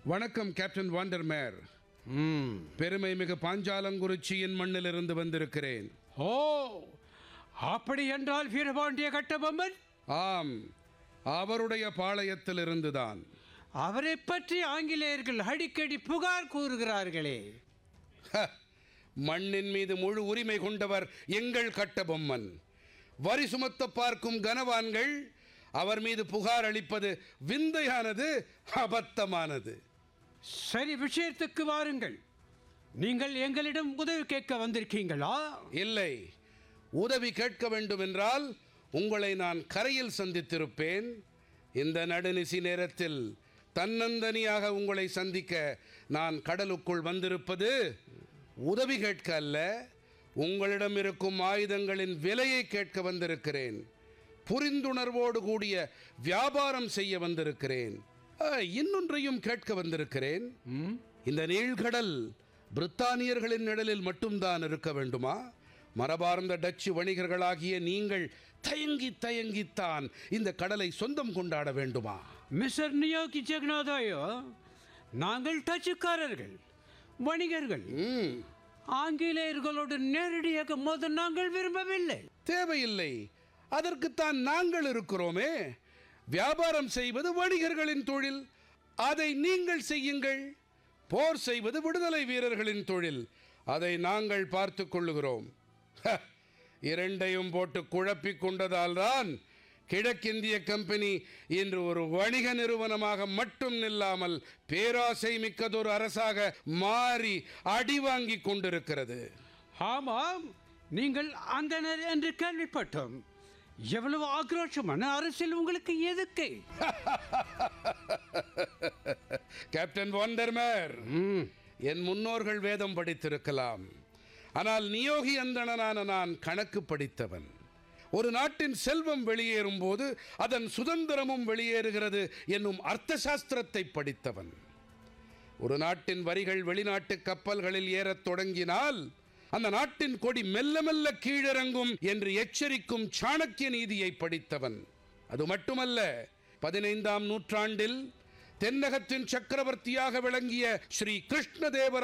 வணக்கம் கேப்டன் வாண்டர்மேர் ம் பெருமை மிகு பாஞ்சாலங்குறிச்சியின் மண்ணிலிருந்து வந்திருக்கிறேன் ஓ அப்படி என்றால் வீரபாண்டிய கட்டபொம்மன் ஆம் அவருடைய பாளையத்தில் இருந்துதான் அவரை பற்றி ஆங்கிலேயர்கள் அடிக்கடி புகார் கூறுகிறார்களே ஹ, மண்ணின் மீது முழு உரிமை கொண்டவர் எங்கள் கட்டபொம்மன் வரி சுமத்த பார்க்கும் கனவான்கள் அவர் மீது புகார் அளிப்பது விந்தையானது அபத்தமானது சரி விஷயத்துக்கு வாருங்கள் நீங்கள் எங்களிடம் உதவி கேட்க வந்திருக்கீங்களா இல்லை உதவி கேட்க வேண்டுமென்றால் உங்களை நான் கரையில் சந்தித்திருப்பேன் இந்த நடுநிசி நேரத்தில் தன்னந்தனியாக உங்களை சந்திக்க நான் கடலுக்குள் வந்திருப்பது உதவி கேட்க அல்ல உங்களிடம் இருக்கும் ஆயுதங்களின் விலையை கேட்க வந்திருக்கிறேன் புரிந்துணர்வோடு கூடிய வியாபாரம் செய்ய வந்திருக்கிறேன் ஆ, இன்னொன்றையும் கேட்க வந்திருக்கிறேன் இந்த நீழ்கடல் பிரித்தானியர்களின் நிழலில் மட்டும்தான் இருக்க வேண்டுமா மரபார்ந்த டச்சு வணிகர்களாகிய நீங்கள் தயங்கி தயங்கித்தான் இந்த கடலை சொந்தம் கொண்டாட வேண்டுமா மிஸ்டர் நியோகி ஜெகநாதாயோ நாங்கள் டச்சுக்காரர்கள் வணிகர்கள் ம், ஆங்கிலேயர்களோடு நேரடியாக மோத நாங்கள் விரும்பவில்லை தேவையில்லை அதற்குத்தான் நாங்கள் இருக்கிறோமே வியாபாரம் செய்வது வணிகர்களின் தொழில் அதை நீங்கள் செய்யுங்கள் போர் செய்வது விடுதலை வீரர்களின் தொழில் அதை நாங்கள் பார்த்து கொள்ளுகிறோம் ஹ, இரண்டையும் போட்டு குழப்பிக் கொண்டதால் தான் கிழக்கிந்திய கம்பெனி இன்று ஒரு வணிக நிறுவனமாக மட்டும் நில்லாமல் பேராசை மிக்கதொரு அரசாக மாறி அடி வாங்கிக் கொண்டிருக்கிறது ஆமாம் நீங்கள் அந்தனர் என்று கேள்விப்பட்டோம் எவ்வளவு ஆக்ரோஷமான அரசியல் உங்களுக்கு எதுக்கு கேப்டன் வாண்டர்மேர் என் முன்னோர்கள் வேதம் படித்திருக்கலாம் ஆனால் நியோகி அந்தணனான நான் கணக்கு படித்தவன் ஒரு நாட்டின் செல்வம் வெளியேறும் போது அதன் சுதந்திரமும் வெளியேறுகிறது என்னும் அர்த்த சாஸ்திரத்தை படித்தவன் ஒரு நாட்டின் வரிகள் வெளிநாட்டு கப்பல்களில் ஏறத் தொடங்கினால் அந்த நாட்டின் கொடி மெல்ல மெல்ல கீழிறங்கும் என்று எச்சரிக்கும் சாணக்கிய நீதியை படித்தவன் அது மட்டுமல்ல பதினைந்தாம் நூற்றாண்டில் தென்னகத்தின் சக்கரவர்த்தியாக விளங்கிய ஸ்ரீ கிருஷ்ணதேவ